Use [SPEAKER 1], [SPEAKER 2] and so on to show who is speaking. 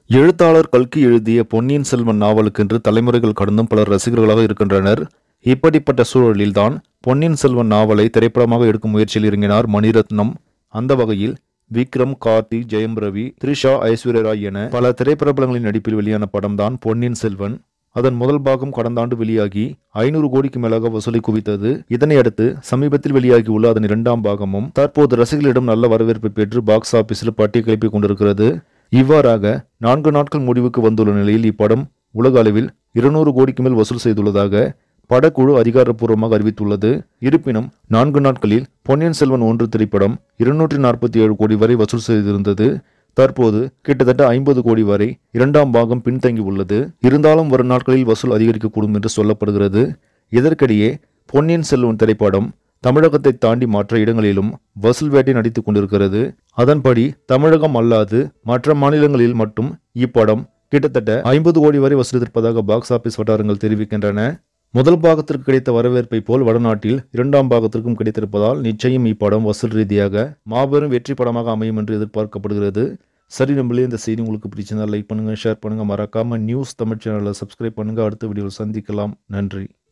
[SPEAKER 1] எழுத்தாளர் கல்கி எழுதிய பொன்னியின் செல்வன் நாவலுக்கென்று தலைமுறைகள் கடந்தும் பலர் ரசிகர்களாக இருக்கின்றனர் இப்படிப்பட்ட சூழலில்தான் பொன்னியின் செல்வன் நாவலை திரைப்படமாக எடுக்கும் முயற்சியில் இறங்கினார் மணிரத்னம் அந்த வகையில் விக்ரம் கார்த்தி ஜெயம் ரவி த்ரிஷா ஐஸ்வர்யா ராய் என பல திரைப்பிரபலங்களின் நடிப்பில் வெளியான படம்தான் பொன்னியின் செல்வன் அதன் முதல் பாகம் கடந்த ஆண்டு வெளியாகி ஐநூறு கோடிக்கு மேலாக வசூலை குவித்தது இதனை அடுத்து சமீபத்தில் வெளியாகியுள்ள அதன் இரண்டாம் பாகமும் தற்போது ரசிகர்களிடம் நல்ல வரவேற்பை பெற்று பாக்ஸ் ஆபீஸில் பட்டிய கிளப்பிக் கொண்டிருக்கிறது இவ்வாறாக நான்கு நாட்கள் முடிவுக்கு வந்துள்ள நிலையில் இப்படம் உலக அளவில் இருநூறு கோடிக்கு மேல் வசூல் செய்துள்ளதாக படக்குழு அதிகாரப்பூர்வமாக அறிவித்துள்ளது இருப்பினும் நான்கு நாட்களில் பொன்னியின் செல்வன் ஒன்று திரைப்படம் இருநூற்றி நாற்பத்தி ஏழு கோடி வரை வசூல் செய்திருந்தது தற்போது கிட்டத்தட்ட ஐம்பது கோடி வரை இரண்டாம் பாகம் பின்தங்கி உள்ளது இருந்தாலும் வரும் நாட்களில் வசூல் அதிகரிக்கக்கூடும் என்று சொல்லப்படுகிறது இதற்கிடையே பொன்னியின் செல்வன் திரைப்படம் தமிழகத்தை தாண்டி மற்ற இடங்களிலும் வசூல் வேட்டை நடித்துக் கொண்டிருக்கிறது அதன்படி தமிழகம் அல்லாது மற்ற மாநிலங்களில் மட்டும் இப்படம் கிட்டத்தட்ட ஐம்பது கோடி வரை வசூலித்திருப்பதாக பாக்ஸ் ஆபீஸ் வட்டாரங்கள் தெரிவிக்கின்றன முதல் பாகத்திற்கு கிடைத்த வரவேற்பை போல் வடநாட்டில் இரண்டாம் பாகத்திற்கும் கிடைத்திருப்பதால் நிச்சயம் இப்படம் வசூல் ரீதியாக மாபெரும் வெற்றி படமாக அமையும் என்று எதிர்பார்க்கப்படுகிறது சரி நம்மளே இந்த செய்தி உங்களுக்கு பிடிச்சிருந்தா லைக் பண்ணுங்க ஷேர் பண்ணுங்க மறக்காம நியூஸ் தமிழ் சேனலை சப்ஸ்கிரைப் பண்ணுங்க அடுத்த வீடியோவில் சந்திக்கலாம் நன்றி